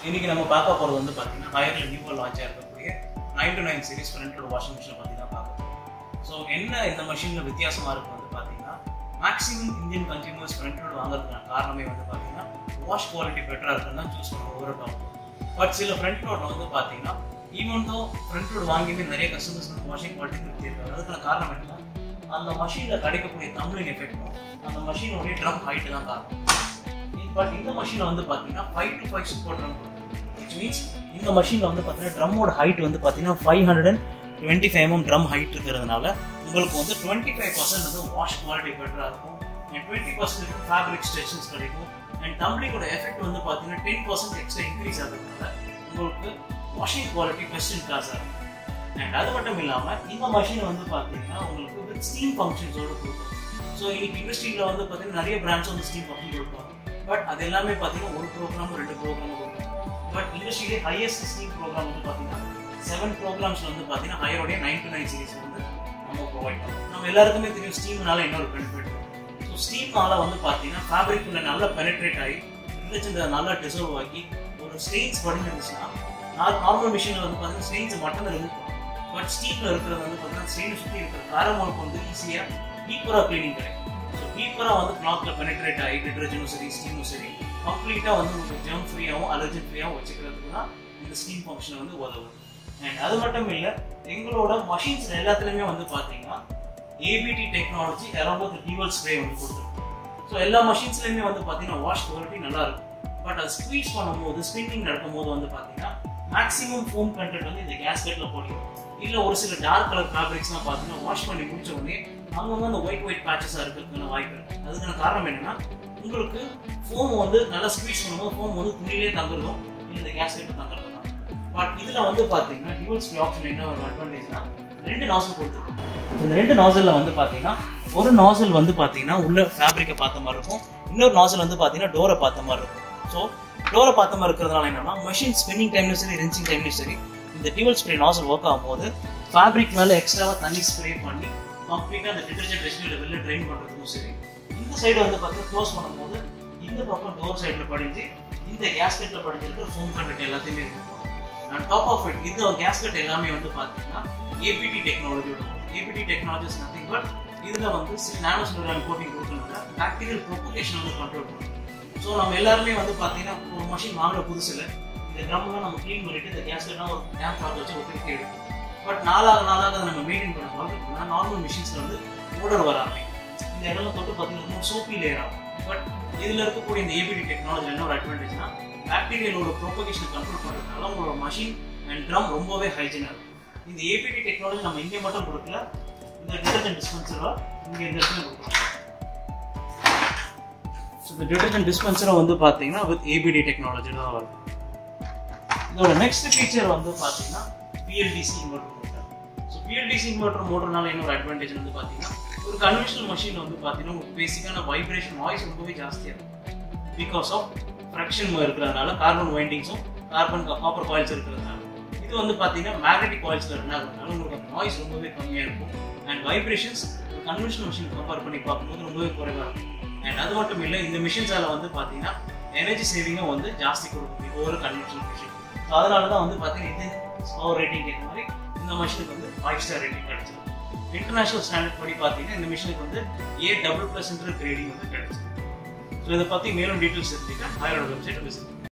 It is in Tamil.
இன்னைக்கு நம்ம பார்க்க போகிறது வந்து பார்த்தீங்கன்னா ஹையரில் நியூவாக லான்ச் ஆயிருக்கக்கூடிய நைன் டு நைன் சீரிஸ் ஃப்ரண்டோட வாஷிங் மிஷினை பற்றி தான் பார்க்க போகிறோம் ஸோ என்ன இந்த மிஷினில் வித்தியாசமாக இருக்கும் வந்து பார்த்தீங்கன்னா மேக்ஸிமம் இந்தியன் கன்சியூமர்ஸ் ஃப்ரண்டோட வாங்குறதுக்கான காரணமே வந்து பார்த்தீங்கன்னா வாஷ் குவாலிட்டி பெட்டராக இருக்குன்னு தான் சூஸ் பண்ணுவோம் ஒவ்வொரு டாப் பட் சில ஃப்ரண்ட் ரோட்ல வந்து பார்த்தீங்கன்னா ஈவன் தோ ஃப்ரண்ட் ரோடு வாங்கியுமே நிறைய கஸ்டமர்ஸ் வந்து வாஷிங் குவாலிட்டி திருப்தி இருக்காது அதுக்கான காரணம் என்னன்னா அந்த மஷினில் கிடைக்கக்கூடிய தம்லிங் எஃபெக்டும் அந்த மஷினோடைய ட்ரம் ஹைட்டு தான் காரணம் பட் இந்த மஷினில் வந்து பார்த்தீங்கன்னா five to five super drum which means இந்த மஷினில் வந்து பார்த்தீங்கன்னா ட்ரம்மோட ஹைட் வந்து பார்த்தீங்கன்னா five hundred and twenty five MM drum height இருக்கிறதுனால உங்களுக்கு வந்து டுவெண்ட்டி ஃபைவ் பர்சன்ட் வந்து வாஷ் குவாலிட்டி பெட்டராக இருக்கும் and twenty percent fabric stretches கிடைக்கும் அண்ட் டம்ளிங்கோட எஃபெக்ட் வந்து பார்த்தீங்கன்னா டென் பர்சன்ட் எக்ஸ்ட்ரா இன்க்ரீஸ் ஆகிறதுனால உங்களுக்கு வாஷிங் குவாலிட்டி பெஸ்ட் இன் கிளாஸாக இருக்கும் அண்ட் அது மட்டும் இல்லாமல் இந்த மஷின் வந்து பார்த்தீங்கன்னா உங்களுக்கு வித் ஸ்டீம் ஃபங்க்ஷன்ஸோட கொடுக்கும் ஸோ இன்னைக்கு இண்டஸ்ட்ரியில் வந்து பார்த்தீங்கன்னா நிறைய பிராண்ட்ஸ் வந்து ஸ்டீம் ஃபங்க்ஷன் கொடுப்பாங்க பட் அது எல்லாமே பார்த்தீங்கன்னா ஒரு ப்ரோக்ராம் ரெண்டு ப்ரோக்ராம் கொடுக்கும் பட் இண்டஸ்ட்ரியிலே ஹையஸ்ட் ஸ்டீம் ப்ரோக்ராம் வந்து பார்த்தீங்கன்னா செவன் ப்ரோக்ராம்ஸில் வந்து பார்த்தீங்கன்னா ஹையரோடைய நைன் டு நைன் சீரிஸ் வந்து நம்ம ப்ரொவைட் பண்ணுறோம் நம்ம எல்லாருக்குமே தெரியும் ஸ்டீம்னால இன்னொரு பெனிஃபிட் ஸோ ஸ்டீம்னால வந்து பார்த்தீங்கன்னா ஃபேப்ரிக் உள்ள நல்லா பெனிட்ரேட் ஆகி இருந்துச்சு நல்லா டிசர்வ் ஆகி ஒரு ஸ்டெயின்ஸ் படிஞ்சிருந்துச்சுன்னா நார்மல் மிஷினில் வந்து பார்த்தீங்கன்னா ஸ்டெயின்ஸ் மட்டும் ரிமூவ் பண்ணும் பட் ஸ்டீமில் இருக்கிறது வந்து பார்த்தீங்கன்னா ஸ்டெயின் சுற்றி இருக்கிற காரமோலுக்கு வந்து ஈஸியாக டீப்பராக க்ளீனிங் கிடைக்கும் ஸோ டீப்பராக வந்து கிளாத்தில் பெனிட்ரேட் ஆகி டிட்டர்ஜென்டும் சரி ஸ்டீமும் சரி கம்ப்ளீட்டாக வந்து உங்களுக்கு ஜெர்ம் ஃப்ரீயாகவும் அலர்ஜி ஃப்ரீயாகவும் வச்சுக்கிறதுக்கு தான் இந்த ஸ்டீம் ஃபங்க்ஷன் வந்து உதவுது அண்ட் அது மட்டும் இல்லை எங்களோட மஷின்ஸ் எல்லாத்துலேயுமே வந்து பார்த்தீங்கன்னா ABT technology along dual spray வந்து கொடுத்துருக்கோம் ஸோ எல்லா மஷின்ஸ்லையுமே வந்து பார்த்தீங்கன்னா வாஷ் குவாலிட்டி நல்லா இருக்கும் பட் அது ஸ்குவீஸ் பண்ணும்போது ஸ்பின்னிங் நடக்கும்போது வந்து பார்த்தீங்கன்னா மேக்ஸிமம் ஃபோம் கண்டென்ட் வந்து இந்த கேஸ்கெட்டில் போடிடும் இல்லை ஒரு சில டார்க் கலர் ஃபேப்ரிக்ஸ்லாம் பார்த்தீங்கன்னா வாஷ் பண்ணி முடிச்ச உடனே அங்கங்க அந்த ஒயிட் ஒயிட் பேச்சஸாக இருக்கிறதுக்கான வாய்ப்பு இருக்கு அதுக்கான காரணம் என்னன்னா உங்களுக்கு ஃபோம் வந்து நல்லா ஸ்குவீஸ் பண்ணும்போது ஃபோம் வந்து துணியிலே தங்குறதும் இல்லை இந்த கேஸ்கெட்டில் தங்குறதும் தான் பட் இதில் வந்து பார்த்தீங்கன்னா டியூவல் ஸ்ப்ரே ஆப்ஷன் என்ன ஒரு அட்வான்டேஜ்னா ரெண்டு நாசல் கொடுத்துருக்கோம் இந்த ரெண்டு நாசலில் வந்து பார்த்தீங்கன்னா ஒரு நாசல் வந்து பார்த்தீங்கன்னா உள்ள ஃபேப்ரிக்கை பார்த்த மாதிரி இருக்கும் இன்னொரு நாசல் வந்து பார்த்தீங்கன்னா டோரை பார்த்த மாதிரி இருக்கும் ஸோ டோரை பார்த்த மாதிரி இருக்கிறதுனால என்னன்னா மெஷின் ஸ்பின்னிங் டைம்லையும் சரி ரின்சிங் டைம்லையும் சரி இந்த டியூவல் ஸ்ப்ரே நாசல் ஒர்க் ஆகும்போது ஃபேப்ரிக் மேலே எக்ஸ்ட்ராவாக தண்ணி ஸ்ப்ரே பண்ணி கம்ப்ளீட்டாக அந்த டிட்டர்ஜென்ட் ரெசிடியூல வெளில ட்ரைன் பண்ணுறதுக்கும் சரி இந்த சைடு வந்து பார்த்தீங்கன்னா க்ளோஸ் பண்ணும்போது இந்த பக்கம் டோர் சைடில் படிஞ்சு இந்த கேஸ்கெட்டில் படிஞ்சிருக்கிற ஃபோம் கண்டென்ட் எல்லாத்தையுமே இருக்கும் அண்ட் டாப் ஆஃப் இட் இந்த கேஸ்கெட் எல்லாமே வந்து பார்த்தீங்கன்னா ஏபிடி டெக்னாலஜியோட ABT technology is nothing but இதில் வந்து நானோ சிலிரான் கோட்டிங் கொடுக்கறதுனால பாக்டீரியல் ப்ரொபகேஷன் வந்து கண்ட்ரோல் பண்ணும் ஸோ நம்ம எல்லாருமே வந்து பார்த்தீங்கன்னா ஒரு மஷின் வாங்குற புதுசில் இந்த ட்ரம்லாம் நம்ம க்ளீன் பண்ணிட்டு இந்த கேஸ்கெட்லாம் ஒரு டேம் பார்த்து வச்சு ஒருத்தருக்கு எடுக்கும் பட் நாளாக நாளாக அதை நம்ம மெயின்டைன் பண்ண பார்த்துட்டோம்னா நார்மல் மிஷின்ஸில் வந்து ஓடர் வர ஆரம்பிக்கும் இந்த இடம்ல தொட்டு பார்த்தீங்கன்னா சோப்பி லேயர் ஆகும் பட் இதில் இருக்கக்கூடிய இந்த ஏபிடி டெக்னாலஜி என்ன ஒரு அட்வான்டேஜ்னா பாக்டீரியலோட ப்ரொபகேஷன் கண்ட்ரோல் பண்ணுறதுனால உங்களோட மஷின் அண்ட் ட்ரம் ரொம்பவே ஹைஜீனாக இருக்கும் இந்த ஏபிடி டெக்னாலஜி நம்ம இங்கே மட்டும் கொடுக்கல இந்த டிடர்ஜென்ட் டிஸ்பென்சராக இங்கே இந்த இடத்துல கொடுக்குறோம் ஸோ இந்த டிடர்ஜென்ட் டிஸ்பென்சரை வந்து பார்த்தீங்கன்னா வித் ஏபிடி டெக்னாலஜி தான் வரும் இதோட நெக்ஸ்ட் ஃபீச்சர் வந்து பார்த்தீங்கன்னா BLDC inverter motor so BLDC inverter மோட்டர்னால என்ன ஒரு அட்வான்டேஜ் வந்து பார்த்தீங்கன்னா ஒரு கன்வென்ஷனல் மஷின் வந்து பார்த்தீங்கன்னா உங்களுக்கு பேசிக்கான வைப்ரேஷன் வாய்ஸ் ரொம்பவே ஜாஸ்தியாக இருக்கும் பிகாஸ் ஆஃப் ஃப்ராக்ஷன் இருக்கிறதுனால கார்பன் வைண்டிங்ஸும் கார்பன் காப்பர் காயில்ஸ் இருக்கிறதுனால இது வந்து பார்த்தீங்கன்னா மேக்னெட்டிக் காயில்ஸில் ரன் ஆகுறதுனால உங்களுக்கு அந்த நாய்ஸ் ரொம்பவே கம்மியாக இருக்கும் அண்ட் வைப்ரேஷன்ஸ் ஒரு கன்வென்ஷனல் மிஷின் கம்பேர் பண்ணி பார்க்கும்போது ரொம்பவே குறைவாக இருக்கும் அண்ட் அது மட்டும் இல்லை இந்த மிஷின்ஸால் வந்து பார்த்தீங்கன்னா எனர்ஜி சேவிங்கும் வந்து ஜாஸ்தி கொடுக்கும் ஒவ்வொரு கன்வென்ஷனல் மிஷின் ஸோ அதனால தான் வந்து பார்த்தீங்கன்னா இது பவர் ரேட்டிங் ஏற்ற மாதிரி இந்த மிஷினுக்கு வந்து ஃபைவ் ஸ்டார் ரேட்டிங் கிடைச்சிருக்கு இன்டர்நேஷனல் ஸ்டாண்டர்ட் படி பார்த்தீங்கன்னா இந்த மிஷினுக்கு வந்து ஏ டபுள் ப்ளஸ் கிரேடிங் வந்து கிடைச்சிருக்கு ஸோ இதை பற்றி மேலும் டீட்டெயில்ஸ் தெரிஞ்சுக்க ஹையரோட வெப்சைட்டை விசிட்